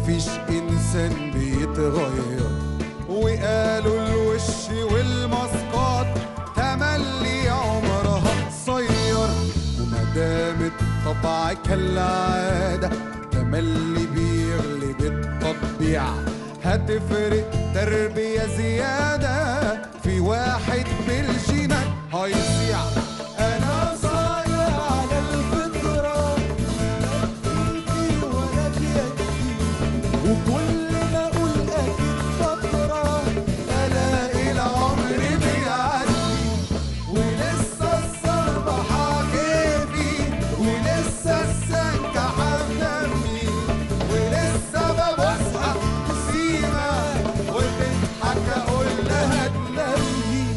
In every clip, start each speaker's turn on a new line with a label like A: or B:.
A: مفيش انسان بيتغير وقالوا الوش والمسقط تملي عمرها قصير وما دامت طبع كالعادة تملي بيغلب التطبيع هتفرق تربية زيادة في واحد بالجينات هيصيع أنا صايع على الفطرة بيتي ولا بيدي وكل ما أقول أكيد فترة ألاقي العمر بيعدي ولسه الصربة حاجبي ولسه السكة حمامي ولسه ببصحى سيما وبتضحك أقول لها تنامي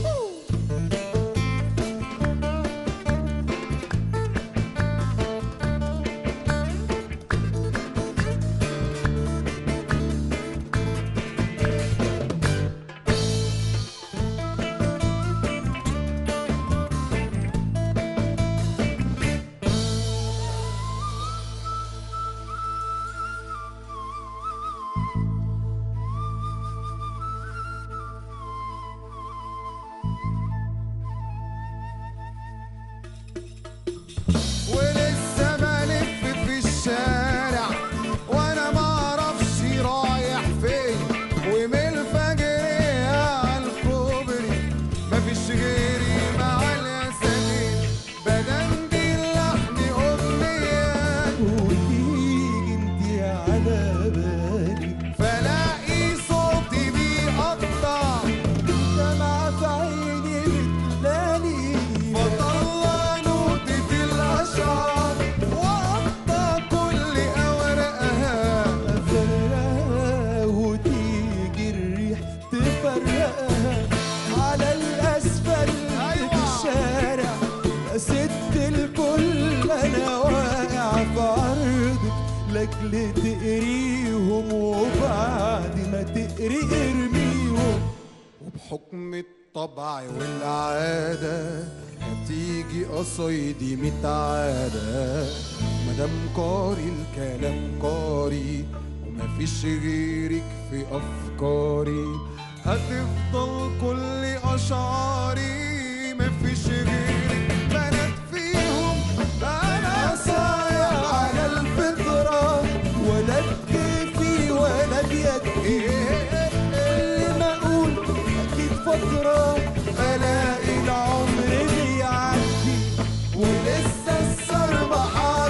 A: ولسه بلف في الشارع وانا ما اعرفش رايح فين ومن الفجر على الكوبري مفيش غيري مع الياسمين بدندي اللحن اغنيه وتيجي انتي على بالي فلاقي صوتي بيقطع دمعة في عيني بتلالي فطلع نوتة الأشعار وأقطع كل أوراقها أفرقها وتيجي الريح تفرقها على الأسفل في الشارع يا ست الكل أنا واقع في عرضك لاجل تقريهم وبعد ما تقري ارميهم وبحكم الطبع والعادة هتيجي قصايدي متعادة مدام قاري الكلام قاري ومفيش غيرك في أفكاري هتفضل كل أشعاري مفيش غيرك بنات فيهم أنا صايع على الفطرة ولا بكيفي ولا بيدي اللي ما اقول اكيد فترة الاقي العمر بيعدي ولسه الصربة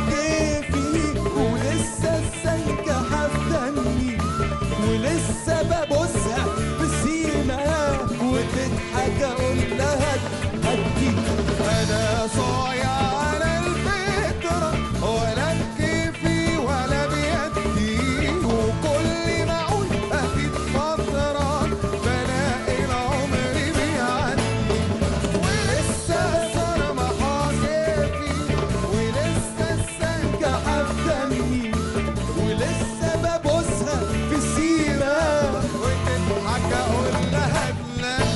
A: حاجفي ولسه السنكة حفدني ولسه ببوسها بسيمة وتضحك اقول لها هدي انا صايع على الفطرة ولا بكيفي ولا بيدي وكل ما اقول اكيد فترة بلاقي العمر بيعدي ولسه الصرمة حاجبي ولسه السنكة حفدني ولسه ببوسها في سيرة وتضحك اقول لها تلمي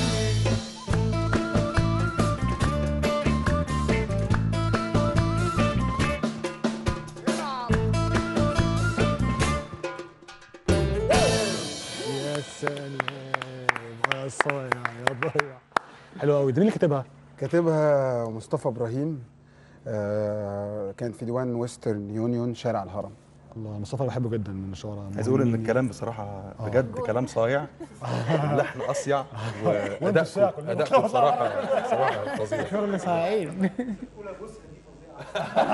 B: يا سلام يا صايع يا ضايع حلو قوي ده مين اللي كاتبها؟
C: كاتبها مصطفى ابراهيم آه، كانت في ديوان ويسترن يونيون شارع الهرم
B: الله مصطفى بحبه جدا من الشوارع
D: عايز اقول ان الكلام بصراحه بجد كلام صايع اللحن اصيع وادائكم ادائكم بصراحه بصراحه فظيع
E: شغل صايعين